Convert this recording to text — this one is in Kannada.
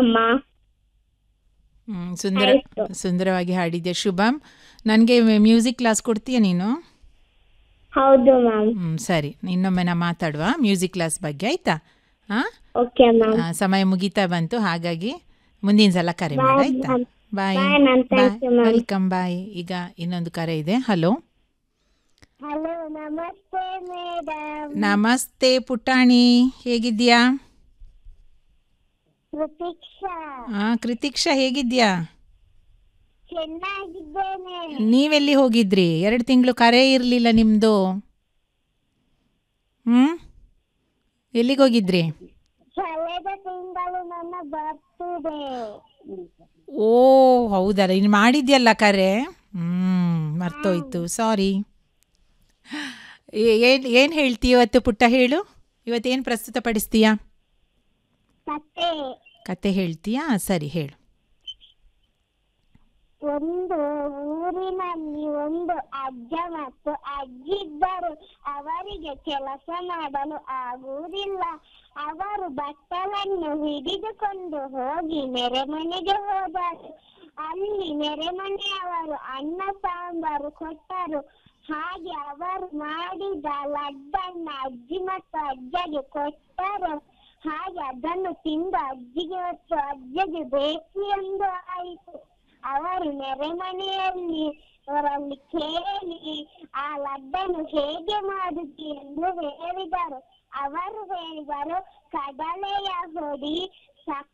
ಅಮ್ಮ ಹ್ಮ್, ಸುಂದರ ಆಯ್ತು. ಸುಂದರವಾಗಿ ಹಾಡಿದ್ಯಾ ಶುಭಂ ನನಗೆ ಮ್ಯೂಸಿಕ್ ಕ್ಲಾಸ್ ಕೊಡ್ತೀಯಾ ನೀನು ಹೌದು ಮ್ಯಾಮ್ ಹ್ಮ್, ಸರಿ ಇನ್ನೊಮ್ಮೆ ನಾ ಮಾತಾಡುವ ಮ್ಯೂಸಿಕ್ ಕ್ಲಾಸ್ ಬಗ್ಗೆ ಆಯ್ತಾ ಹಾಂ ಓಕೆ ಮ್ಯಾಮ್ ಸಮಯ ಮುಗೀತಾ ಬಂತು ಹಾಗಾಗಿ ಮುಂದಿನ ಸಲ ಕರೆ ಮಾಡು Bye, ಆಯ್ತಾ ma'am. Bye Bye, ma'am. Thank you, ma'am. Welcome bye ಈಗ ಇನ್ನೊಂದು ಕರೆ ಇದೆ ಹಲೋ ಹಲೋ ನಮಸ್ತೆ ಮೇಡಮ್ ನಮಸ್ತೆ ಪುಟಾಣಿ ಹೇಗಿದ್ಯಾ ಪ್ರತೀಕ್ಷಾ ಆ ಕೃತಿಕ್ಷಾ ಹೇಗಿದ್ಯಾ ಚೆನ್ನಾಗಿದ್ದೇನೆ ನೀವೆಲ್ಲಿ ಹೋಗಿದ್ರಿ ಎರಡು ತಿಂಗಳು ಕರೆ ಇರಲಿಲ್ಲ ನಿಮ್ಮದು ಹ್ಞೂ ಎಲ್ಲಿಗೆ ಹೋಗಿದ್ರಿ ಕಳೆದ ತಿಂಗಳು ನನ್ನ ಬರ್ತಿದೆ ಓ ಹೌದಲ್ಲ ಇನ್ನು ಮಾಡಿದ್ಯಲ್ಲ ಕರೆ ಹ್ಞೂ ಮರ್ತೋಯ್ತು ಸಾರಿ ಏನು ಏನು ಹೇಳ್ತೀಯ ಇವತ್ತು ಪುಟ್ಟ ಹೇಳು ಇವತ್ತೇನು ಪ್ರಸ್ತುತಪಡಿಸ್ತೀಯಾ ಮತ್ತೆ ಕತೆ ಹೇಳ್ತೀಯಾ ಸರಿ ಹೇಳು ಒಂದು ಊರಿನಲ್ಲಿ ಒಂದು ಅಜ್ಜ ಮತ್ತು ಅಜ್ಜಿ ಇದ್ದರು ಅವರಿಗೆ ಕೆಲಸ ಮಾಡಲು ಆಗುವುದಿಲ್ಲ ಅವರು ಬಟ್ಟಲನ್ನು ಹಿಡಿದುಕೊಂಡು ಹೋಗಿ ನೆರೆಮನೆಗೆ ಹೋದರು ಅಲ್ಲಿ ನೆರೆಮನೆಯವರು ಅನ್ನ ಸಾಂಬಾರು ಕೊಟ್ಟರು ಹಾಗೆ ಅವರು ಮಾಡಿದ ಲಡ್ಡನ್ನ ಅಜ್ಜಿ ಮತ್ತು ಅಜ್ಜಗೆ ಕೊಟ್ಟರು ಹಾಗೆ ಅದನ್ನು ತಿಂದು ಅಜ್ಜಿಗೆ ಮತ್ತು ಅಜ್ಜಗೆ ಬೇಕು ಎಂದು ಆಯಿತು ಅವರು ನೆರೆಮನೆಯಲ್ಲಿ ಅವರಲ್ಲಿ ಕೇಳಿ ಆ ಲಡ್ಡನ್ನು ಹೇಗೆ ಮಾಡುತ್ತಿ ಎಂದು ಹೇಳಿದರು ಅವರು ಹೇಳಿದರು ಕಡಲೆಯ ಹೊಡಿ ಸಕ್ಕರೆ